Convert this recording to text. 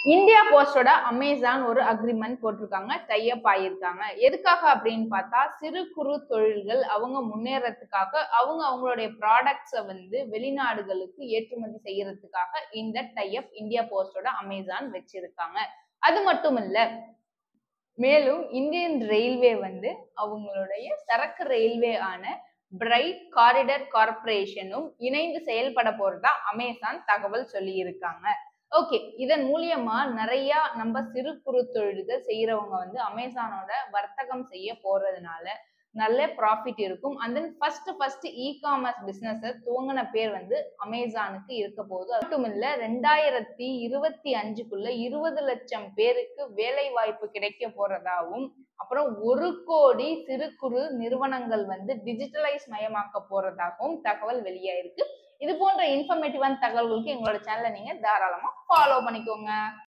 India போஸ்டோட Amazon ஒரு agreement போட்டிருக்காங்க டைப் ஆயிருக்காங்க எதுக்காக அப்படின்னு பார்த்தா சிறு குறு தொழில்கள் அவங்க முன்னேறதுக்காக அவங்க அவங்களுடைய ப்ராடக்ட்ஸை வந்து வெளிநாடுகளுக்கு ஏற்றுமதி செய்யறதுக்காக இந்த டைப் இந்தியா போஸ்டோட அமேசான் வச்சிருக்காங்க அது மட்டும் இல்ல மேலும் இந்தியன் ரயில்வே வந்து அவங்களுடைய சரக்கு ரயில்வே ஆன பிரைட் காரிடர் கார்பரேஷனும் இணைந்து செயல்பட போறதா அமேசான் தகவல் சொல்லி இருக்காங்க ஓகே இதன் மூலியமா நிறைய நம்ம சிறு குறு தொழில்கள் செய்யறவங்க வந்து அமேசானோட வர்த்தகம் செய்ய போறதுனால நல்ல ப்ராஃபிட் இருக்கும் and then first first e commerce business துவங்கின பேர் வந்து அமேசானுக்கு இருக்க போகுது அது மட்டும் இல்ல ரெண்டாயிரத்தி இருபத்தி அஞ்சுக்குள்ள இருபது லட்சம் பேருக்கு வேலை வாய்ப்பு கிடைக்க போறதாவும் அப்புறம் ஒரு கோடி சிறு குறு நிறுவனங்கள் வந்து டிஜிட்டலைஸ் மயமாக்க போறதாகவும் தகவல் வெளியாயிருக்கு இது போன்ற இன்ஃபர்மேட்டிவான தகவல்களுக்கு எங்களோட சேனலை நீங்க தாராளமா ஃபாலோ பண்ணிக்கோங்க